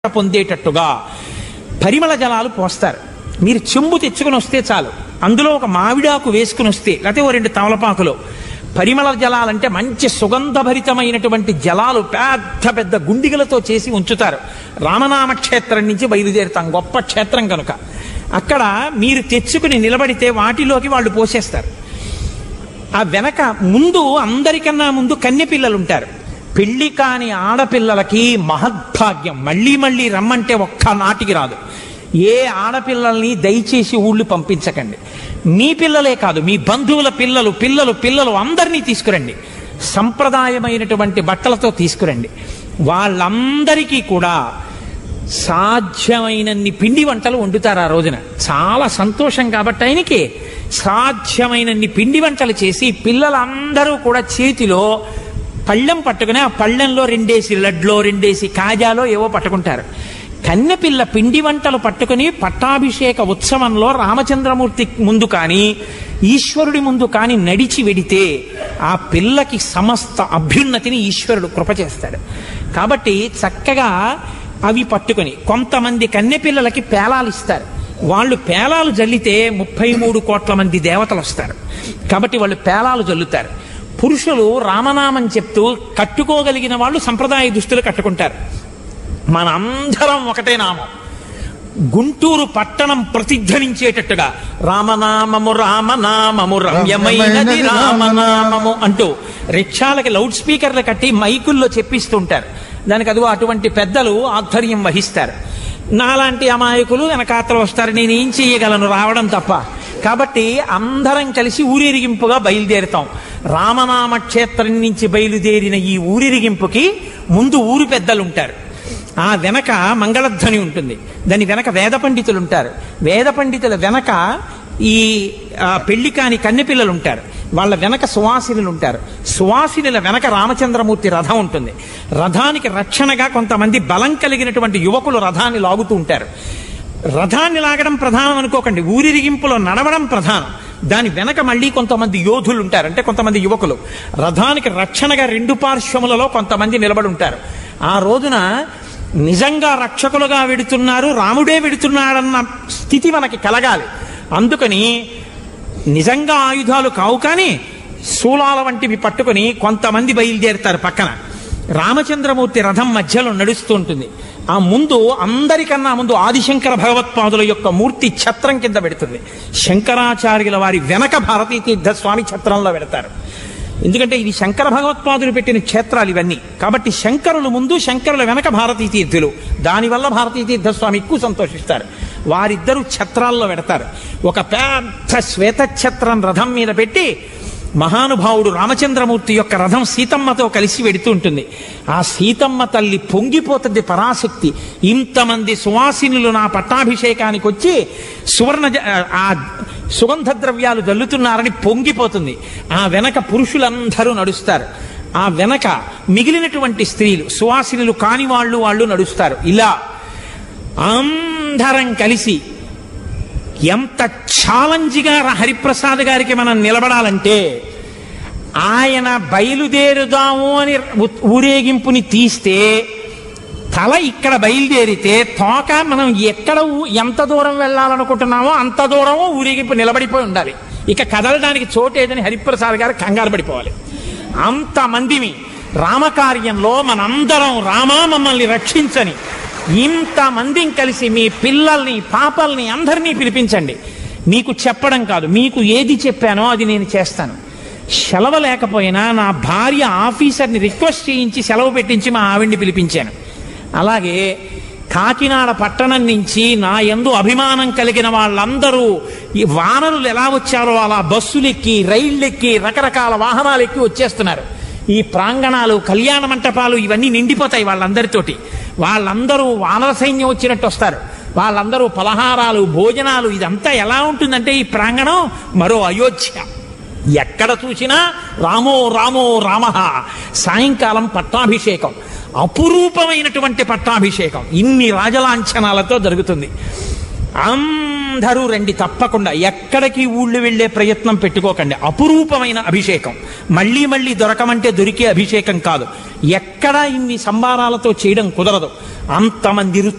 పొందేటట్టుగా పరిమళ జలాలు పోస్తారు మీరు చెంబు తెచ్చుకుని వస్తే చాలు అందులో ఒక మామిడాకు వేసుకుని వస్తే లేకపోతే ఓ రెండు తమలపాకులు పరిమళ జలాలంటే మంచి సుగంధభరితమైనటువంటి జలాలు పెద్ద పెద్ద గుండిగలతో చేసి ఉంచుతారు రామనామ క్షేత్రం నుంచి బయలుదేరుతాం గొప్ప క్షేత్రం కనుక అక్కడ మీరు తెచ్చుకుని నిలబడితే వాటిలోకి వాళ్ళు పోసేస్తారు ఆ వెనక ముందు అందరికన్నా ముందు కన్నె పిల్లలు ఉంటారు పెళ్లి కాని ఆడపిల్లలకి మహద్భాగ్యం మళ్ళీ మళ్ళీ రమ్మంటే ఒక్క నాటికి రాదు ఏ ఆడపిల్లల్ని దయచేసి ఊళ్ళు పంపించకండి మీ పిల్లలే కాదు మీ బంధువుల పిల్లలు పిల్లలు పిల్లలు అందరినీ తీసుకురండి సంప్రదాయమైనటువంటి బట్టలతో తీసుకురండి వాళ్ళందరికీ కూడా సాధ్యమైనన్ని పిండి వంటలు వండుతారు ఆ రోజున చాలా సంతోషం కాబట్టి ఆయనకి సాధ్యమైనన్ని పిండి వంటలు చేసి పిల్లలందరూ కూడా చేతిలో పళ్ళెం పట్టుకుని ఆ పళ్ళెంలో రెండేసి లడ్లో రెండేసి కాజాలో ఏవో పట్టుకుంటారు కన్నెపిల్ల పిండి వంటలు పట్టుకుని పట్టాభిషేక ఉత్సవంలో రామచంద్రమూర్తి ముందు కానీ ఈశ్వరుడి ముందు కానీ నడిచి వెడితే ఆ పిల్లకి సమస్త అభ్యున్నతిని ఈశ్వరుడు కృప చేస్తాడు కాబట్టి చక్కగా అవి పట్టుకొని కొంతమంది కన్నెపిల్లలకి పేలాలు ఇస్తారు వాళ్ళు పేలాలు జల్లితే ముప్పై మూడు కోట్ల మంది దేవతలు వస్తారు కాబట్టి వాళ్ళు పేలాలు జల్లుతారు పురుషులు రామనామం చెప్తూ కట్టుకోగలిగిన వాళ్ళు సంప్రదాయ దుస్తులు కట్టుకుంటారు మనందరం ఒకటే నామం గుంటూరు పట్టణం ప్రతిధ్వనించేటట్టుగా రామనామము రామనామము రమ్యమైనది రామనామము అంటూ రిక్షాలకి లౌడ్ స్పీకర్లు కట్టి మైకుల్లో చెప్పిస్తుంటారు దానికి అదిగో అటువంటి పెద్దలు ఆధ్వర్యం వహిస్తారు నాలాంటి అమాయకులు వెనకాతలు వస్తారు నేను ఏం చేయగలను రావడం తప్ప కాబట్టి అందరం కలిసి ఊరేగింపుగా బయలుదేరుతాం రామనామ క్షేత్రం నుంచి బయలుదేరిన ఈ ఊరేగింపుకి ముందు ఊరు పెద్దలు ఉంటారు ఆ వెనక మంగళధ్వని ఉంటుంది దాని వెనక వేద పండితులు ఉంటారు వేద పండితుల వెనక ఈ ఆ, పెళ్లి కాని కన్నెపిల్లలు ఉంటారు వాళ్ళ వెనక సువాసినులు ఉంటారు సువాసినుల వెనక రామచంద్రమూర్తి రథం ఉంటుంది రథానికి రక్షణగా కొంతమంది బలం కలిగినటువంటి యువకులు రథాన్ని లాగుతూ ఉంటారు రథాన్ని లాగడం ప్రధానం అనుకోకండి ఊరిరిగింపులో నడవడం ప్రధానం దాని వెనక మళ్ళీ కొంతమంది యోధులు ఉంటారు అంటే కొంతమంది యువకులు రథానికి రక్షణగా రెండు పార్శ్వములలో కొంతమంది నిలబడి ఉంటారు ఆ రోజున నిజంగా రక్షకులుగా వెడుతున్నారు రాముడే వెడుతున్నాడన్న స్థితి మనకి కలగాలి అందుకని నిజంగా ఆయుధాలు కావు కానీ శూలాల వంటివి పట్టుకొని కొంతమంది బయలుదేరుతారు పక్కన రామచంద్రమూర్తి రథం మధ్యలో నడుస్తూ ఉంటుంది ఆ ముందు అందరికన్నా ముందు ఆదిశంకర భగవత్పాదుల యొక్క మూర్తి ఛత్రం కింద పెడుతుంది శంకరాచార్యుల వారి వెనక భారతీ తీర్థ స్వామి ఛత్రంలో పెడతారు ఎందుకంటే ఇది శంకర భగవత్పాదులు పెట్టిన క్షేత్రాలు ఇవన్నీ కాబట్టి శంకరులు ముందు శంకరుల వెనక భారతీ తీర్థులు దానివల్ల భారతీ తీర్థ స్వామి ఎక్కువ సంతోషిస్తారు వారిద్దరూ ఛత్రాల్లో పెడతారు ఒక పెద్ద శ్వేత ఛత్రం రథం మీద పెట్టి మహానుభావుడు రామచంద్రమూర్తి యొక్క రథం సీతమ్మతో కలిసి వెడుతూ ఉంటుంది ఆ సీతమ్మ తల్లి పొంగిపోతుంది పరాశక్తి ఇంతమంది సువాసినులు నా పట్టాభిషేకానికి వచ్చి సువర్ణ జ- ఆ సుగంధ ద్రవ్యాలు జల్లుతున్నారని పొంగిపోతుంది ఆ వెనక పురుషులందరూ నడుస్తారు ఆ వెనక మిగిలినటువంటి స్త్రీలు సువాసినులు కాని వాళ్ళు వాళ్ళు నడుస్తారు ఇలా అందరం కలిసి ఎంత ఛాలెంజ్గా హరిప్రసాద్ గారికి మనం నిలబడాలంటే ఆయన బయలుదేరుదాము అని ఉ- ఊరేగింపుని తీస్తే తల ఇక్కడ బయలుదేరితే తోక మనం ఎక్కడ ఊ- ఎంత దూరం వెళ్ళాలనుకుంటున్నామో అంత దూరం ఊరేగింపు నిలబడిపోయి ఉండాలి ఇక కదలడానికి చోటేదని హరిప్రసాద్ గారు కంగారు పడిపోవాలి అంతమందిని రామకార్యంలో మనందరం రామా మమ్మల్ని రక్షించని ఇంతమందిని కలిసి మీ పిల్లల్ని పాపల్ని అందరినీ పిలిపించండి మీకు చెప్పడం కాదు మీకు ఏది చెప్పానో అది నేను చేస్తాను సెలవు లేకపోయినా నా భార్య ఆఫీసర్ని రిక్వెస్ట్ చేయించి సెలవు పెట్టించి మా ఆవిడ్ని పిలిపించాను అలాగే కాకినాడ పట్టణం నుంచి నా ఎందు అభిమానం కలిగిన వాళ్ళందరూ ఈ వానరులు ఎలా వచ్చారో అలా బస్సులెక్కి రైళ్ళెక్కి రకరకాల వాహనాలు ఎక్కి వచ్చేస్తున్నారు ఈ ప్రాంగణాలు కళ్యాణ మంటపాలు ఇవన్నీ నిండిపోతాయి వాళ్ళందరితోటి వాళ్ళందరూ వానర సైన్యం వచ్చినట్టు వస్తారు వాళ్ళందరూ పలహారాలు భోజనాలు ఇదంతా ఎలా ఉంటుందంటే ఈ ప్రాంగణం మరో అయోధ్య ఎక్కడ చూసినా రామో రామో రామ సాయంకాలం పట్టాభిషేకం అపురూపమైనటువంటి పట్టాభిషేకం ఇన్ని రాజలాంఛనాలతో జరుగుతుంది అందరూ అందరూ రండి తప్పకుండా ఎక్కడికి ఊళ్ళు వెళ్ళే ప్రయత్నం పెట్టుకోకండి అపురూపమైన అభిషేకం మళ్ళీ మళ్ళీ దొరకమంటే దొరికే అభిషేకం కాదు ఎక్కడా ఇన్ని సంబారాలతో చేయడం కుదరదు అంతమంది